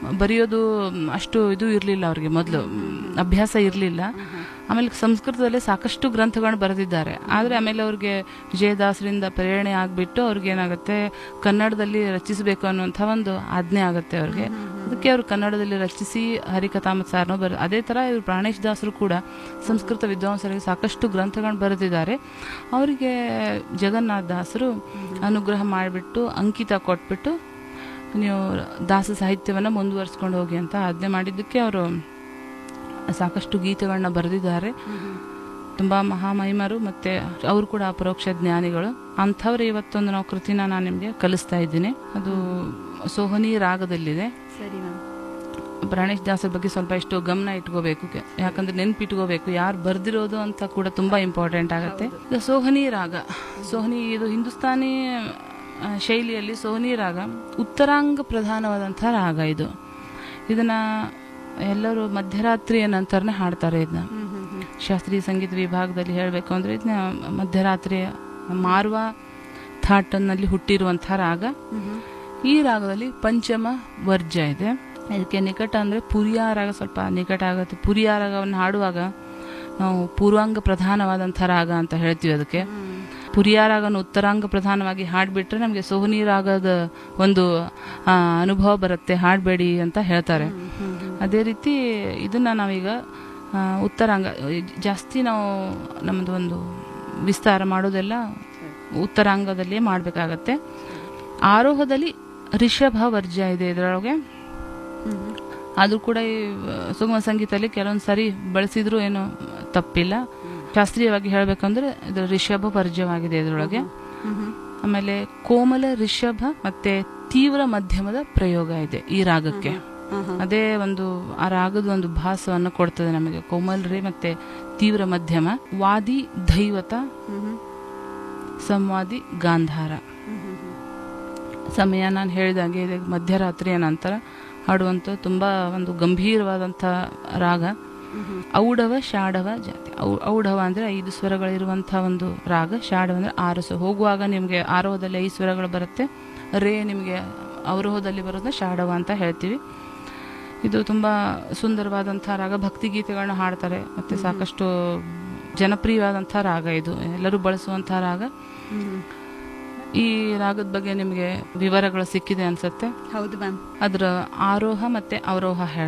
ಬರೆಯೋದು ಮ್, ಅಷ್ಟು ಇದು ಇರಲಿಲ್ಲ ಅವ್ರಿಗೆ ಮೊದಲು ಅಭ್ಯಾಸ ಇರಲಿಲ್ಲ ಆಮೇಲೆ ಸಂಸ್ಕೃತದಲ್ಲೇ ಸಾಕಷ್ಟು ಗ್ರಂಥಗಳನ್ನ ಬರೆದಿದ್ದಾರೆ ಆದರೆ ಆಮೇಲೆ ಅವ್ರಿಗೆ ವಿಜಯದಾಸರಿಂದ ಪ್ರೇರಣೆ ಆಗಿಬಿಟ್ಟು ಅವ್ರಿಗೆ ಏನಾಗುತ್ತೆ ಕನ್ನಡದಲ್ಲಿ ರಚಿಸಬೇಕು ಅನ್ನುವಂಥ ಒಂದು ಆಜ್ಞೆ ಆಗುತ್ತೆ ಅವ್ರಿಗೆ ಅದಕ್ಕೆ ಅವರು ಕನ್ನಡದಲ್ಲಿ ರಚಿಸಿ ಹರಿಕಥಾಮತ್ ಸಾರನು ಬರ ಅದೇ ಥರ ಇವರು ಪ್ರಾಣೇಶ್ ದಾಸರು ಕೂಡ ಸಂಸ್ಕೃತ ವಿದ್ವಾಂಸರಿಗೆ ಸಾಕಷ್ಟು ಗ್ರಂಥಗಳನ್ನ ಬರೆದಿದ್ದಾರೆ ಅವರಿಗೆ ಜಗನ್ನಾಥ ದಾಸರು ಅನುಗ್ರಹ ಮಾಡಿಬಿಟ್ಟು ಅಂಕಿತ ಕೊಟ್ಬಿಟ್ಟು ನೀವು ದಾಸ ಸಾಹಿತ್ಯವನ್ನು ಮುಂದುವರಿಸ್ಕೊಂಡು ಹೋಗಿ ಅಂತ ಆಜ್ಞೆ ಮಾಡಿದ್ದಕ್ಕೆ ಅವರು ಸಾಕಷ್ಟು ಗೀತೆಗಳನ್ನ ಬರೆದಿದ್ದಾರೆ ತುಂಬ ಮಹಾಮಹಿಮರು ಮತ್ತು ಅವರು ಕೂಡ ಅಪರೋಕ್ಷ ಜ್ಞಾನಿಗಳು ಅಂಥವ್ರೆ ಇವತ್ತೊಂದು ನಾವು ಕೃತಿನ ನಾನು ನಿಮಗೆ ಕಲಿಸ್ತಾ ಇದ್ದೀನಿ ಅದು ಸೋಹನಿ ರಾಗದಲ್ಲಿದೆ ಸರಿ ಮ್ಯಾಮ್ ಪ್ರಾಣೇಶ್ ದಾಸರ ಬಗ್ಗೆ ಸ್ವಲ್ಪ ಎಷ್ಟು ಗಮನ ಇಟ್ಕೋಬೇಕು ಕೆ- ಯಾಕಂದ್ರೆ ನೆನ್ಪಿಟ್ಕೋಬೇಕು ಯಾರು ಬರ್ದಿರೋದು ಅಂತ ಕೂಡ ತುಂಬಾ ಇಂಪಾರ್ಟೆಂಟ್ ಆಗುತ್ತೆ ಈಗ ಸೋಹನಿ ರಾಗ ಸೋಹನಿ ಇದು ಹಿಂದೂಸ್ತಾನಿ ಆ, ಶೈಲಿಯಲ್ಲಿ ಸೋಹನಿ ರಾಗ ಉತ್ತರಾಂಗ ಪ್ರಧಾನವಾದಂತಹ ರಾಗ ಇದು ಇದನ್ನ ಎಲ್ಲರೂ ಮಧ್ಯರಾತ್ರಿಯ ನಂತರನೇ ಹಾಡ್ತಾರೆ ಇದನ್ನ ಶಾಸ್ತ್ರೀಯ ಸಂಗೀತ ವಿಭಾಗದಲ್ಲಿ ಹೇಳಬೇಕು ಅಂದ್ರೆ ಇದನ್ನ ಮಧ್ಯರಾತ್ರಿಯ ಮಾರ್ವ ಥಾಟನ್ನಲ್ಲಿ ಹುಟ್ಟಿರುವಂತಹ ರಾಗ ಈ ರಾಗದಲ್ಲಿ ಪಂಚಮ ವರ್ಜ್ಯ ಇದೆ ಇದಕ್ಕೆ ನಿಕಟ ಅಂದ್ರೆ ಪುರಿಯ ರಾಗ ಸ್ವಲ್ಪ ನಿಕಟ ಆಗುತ್ತೆ ಪುರಿಯ ರಾಗವನ್ನು ಹಾಡುವಾಗ ನಾವು ಪೂರ್ವಾಂಗ ಪ್ರಧಾನವಾದಂಥ ರಾಗ ಅಂತ ಹೇಳ್ತೀವಿ ಅದಕ್ಕೆ ಪುರಿಯ ರಾಗನ ಉತ್ತರಾಂಗ ಪ್ರಧಾನವಾಗಿ ಹಾಡ್ಬಿಟ್ರೆ ನಮಗೆ ಸೋಹನಿ ರಾಗದ ಒಂದು ಆ, ಅನುಭವ ಬರುತ್ತೆ ಹಾಡಬೇಡಿ ಅಂತ ಹೇಳ್ತಾರೆ ಅದೇ ರೀತಿ ಇದನ್ನ ನಾವೀಗ ಆ, ಉತ್ತರಾಂಗ ಜಾಸ್ತಿ ನಾವು ನಮ್ಮದು ಒಂದು ವಿಸ್ತಾರ ಮಾಡೋದೆಲ್ಲ ಉತ್ತರಾಂಗದಲ್ಲೇ ಮಾಡಬೇಕಾಗತ್ತೆ ಆರೋಹದಲ್ಲಿ ರಿಷಭ ವರ್ಜ್ಯ ಇದೆ ಇದರೊಳಗೆ ಅದು ಕೂಡ ಈ ಸುಗಮ ಸಂಗೀತದಲ್ಲಿ ಕೆಲವೊಂದು ಸಾರಿ ಬಳಸಿದ್ರು ಏನು ತಪ್ಪಿಲ್ಲ ಶಾಸ್ತ್ರೀಯವಾಗಿ ಹೇಳ್ಬೇಕಂದ್ರೆ ಇದು ರಿಷಭ ವರ್ಜ್ಯವಾಗಿದೆ ಇದರೊಳಗೆ ಆಮೇಲೆ ಕೋಮಲ ರಿಷಭ ಮತ್ತೆ ತೀವ್ರ ಮಧ್ಯಮದ ಪ್ರಯೋಗ ಇದೆ ಈ ರಾಗಕ್ಕೆ ಅದೇ ಒಂದು ಆ ರಾಗದ ಒಂದು ಭಾಸವನ್ನು ಕೊಡ್ತದೆ ನಮಗೆ ಕೋಮಲ್ ರೇ ಮತ್ತೆ ತೀವ್ರ ಮಧ್ಯಮ ವಾದಿ ದೈವತ ಸಂವಾದಿ ಗಾಂಧಾರ ಸಮಯ ನಾನು ಹೇಳಿದಾಗೆ ಇದೆ ಮಧ್ಯರಾತ್ರಿಯ ನಂತರ ಹಾಡುವಂಥ ತುಂಬಾ ಒಂದು ಗಂಭೀರವಾದಂಥ ರಾಗ ಔಡವ ಶಾಡವ ಜಾತಿ ಔ- ಔಡವ ಅಂದ್ರೆ ಐದು ಸ್ವರಗಳಿರುವಂಥ ಒಂದು ರಾಗ ಶಾಡವ ಅಂದ್ರೆ ಆರು ಸ್ವ ಹೋಗುವಾಗ ನಿಮಗೆ ಆರೋಹದಲ್ಲಿ ಐದು ಸ್ವರಗಳು ಬರುತ್ತೆ ರೇ ನಿಮಗೆ ಅವರೋಹದಲ್ಲಿ ಬರೋದನ್ನ ಶಾಡವ ಅಂತ ಹೇಳ್ತೀವಿ ಇದು ತುಂಬಾ ಸುಂದರವಾದಂಥ ರಾಗ ಭಕ್ತಿ ಗೀತೆಗಳನ್ನ ಹಾಡ್ತಾರೆ ಮತ್ತೆ ಸಾಕಷ್ಟು ಜನಪ್ರಿಯವಾದಂಥ ರಾಗ ಇದು ಎಲ್ಲರೂ ಬಳಸುವಂಥ ರಾಗ ಈ ರಾಗದ ಬಗ್ಗೆ ನಿಮಗೆ ವಿವರಗಳು ಸಿಕ್ಕಿದೆ ಅನ್ಸುತ್ತೆ ಹೌದು ಮ್ಯಾಮ್ ಅದರ ಆರೋಹ ಮತ್ತೆ ಅವರೋಹ ಹೇಳ್